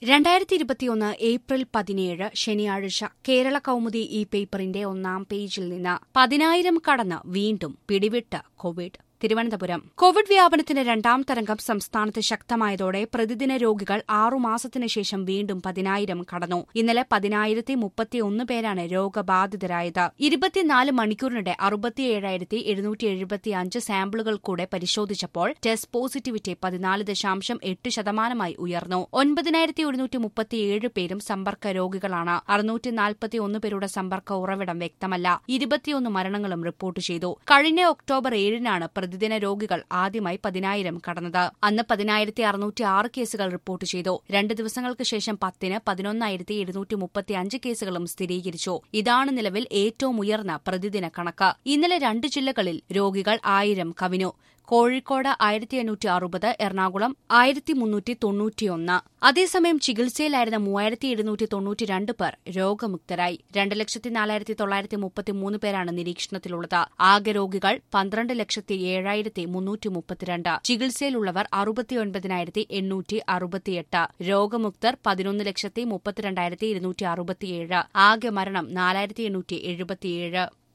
രണ്ടായിരത്തി ഇരുപത്തിയൊന്ന് ഏപ്രിൽ പതിനേഴ് ശനിയാഴ്ച കേരള കൗമുദി ഈ പേപ്പറിന്റെ ഒന്നാം പേജിൽ നിന്ന് പതിനായിരം കടന്ന് വീണ്ടും പിടിവിട്ട് കോവിഡ് തിരുവനന്തപുരം കോവിഡ് വ്യാപനത്തിന്റെ രണ്ടാം തരംഗം സംസ്ഥാനത്ത് ശക്തമായതോടെ പ്രതിദിന രോഗികൾ ആറുമാസത്തിനു ശേഷം വീണ്ടും പതിനായിരം കടന്നു ഇന്നലെ പതിനായിരത്തി മുപ്പത്തിയൊന്ന് പേരാണ് രോഗബാധിതരായത് ഇരുപത്തിനാല് മണിക്കൂറിനിടെ അറുപത്തിയേഴായിരത്തി എഴുന്നൂറ്റി എഴുപത്തിയഞ്ച് സാമ്പിളുകൾ കൂടെ പരിശോധിച്ചപ്പോൾ ടെസ്റ്റ് പോസിറ്റിവിറ്റി പതിനാല് ദശാംശം എട്ട് ശതമാനമായി ഉയർന്നു ഒൻപതിനായിരത്തി ഒരുന്നൂറ്റി മുപ്പത്തിയേഴ് പേരും സമ്പർക്ക രോഗികളാണ് അറുന്നൂറ്റി നാൽപ്പത്തിയൊന്ന് പേരുടെ സമ്പർക്ക ഉറവിടം വ്യക്തമല്ല ഇരുപത്തിയൊന്ന് മരണങ്ങളും റിപ്പോർട്ട് ചെയ്തു കഴിഞ്ഞ ഒക്ടോബർ ഏഴിനാണ് പ്രതിദിന രോഗികൾ ആദ്യമായി പതിനായിരം കടന്നത് അന്ന് പതിനായിരത്തി അറുന്നൂറ്റി ആറ് കേസുകൾ റിപ്പോർട്ട് ചെയ്തു രണ്ട് ദിവസങ്ങൾക്ക് ശേഷം പത്തിന് പതിനൊന്നായിരത്തി എഴുന്നൂറ്റി മുപ്പത്തി അഞ്ച് കേസുകളും സ്ഥിരീകരിച്ചു ഇതാണ് നിലവിൽ ഏറ്റവും ഉയർന്ന പ്രതിദിന കണക്ക് ഇന്നലെ രണ്ട് ജില്ലകളിൽ രോഗികൾ ആയിരം കവിഞ്ഞു കോഴിക്കോട് ആയിരത്തി എണ്ണൂറ്റി അറുപത് എറണാകുളം ആയിരത്തി മുന്നൂറ്റി തൊണ്ണൂറ്റിയൊന്ന് അതേസമയം ചികിത്സയിലായിരുന്ന മൂവായിരത്തി എഴുന്നൂറ്റി തൊണ്ണൂറ്റിരണ്ട് പേർ രോഗമുക്തരായി രണ്ട് ലക്ഷത്തി നാലായിരത്തി തൊള്ളായിരത്തി മുപ്പത്തിമൂന്ന് പേരാണ് നിരീക്ഷണത്തിലുള്ളത് ആകെ രോഗികൾ പന്ത്രണ്ട് ലക്ഷത്തി ഏഴായിരത്തി മുന്നൂറ്റി മുപ്പത്തിരണ്ട് ചികിത്സയിലുള്ളവർ അറുപത്തിയൊൻപതിനായിരത്തി എണ്ണൂറ്റി അറുപത്തിയെട്ട് രോഗമുക്തർ പതിനൊന്ന് ലക്ഷത്തി മുപ്പത്തിരണ്ടായിരത്തി ഇരുന്നൂറ്റി അറുപത്തിയേഴ് ആകെ മരണം നാലായിരത്തി എണ്ണൂറ്റി എഴുപത്തിയേഴ്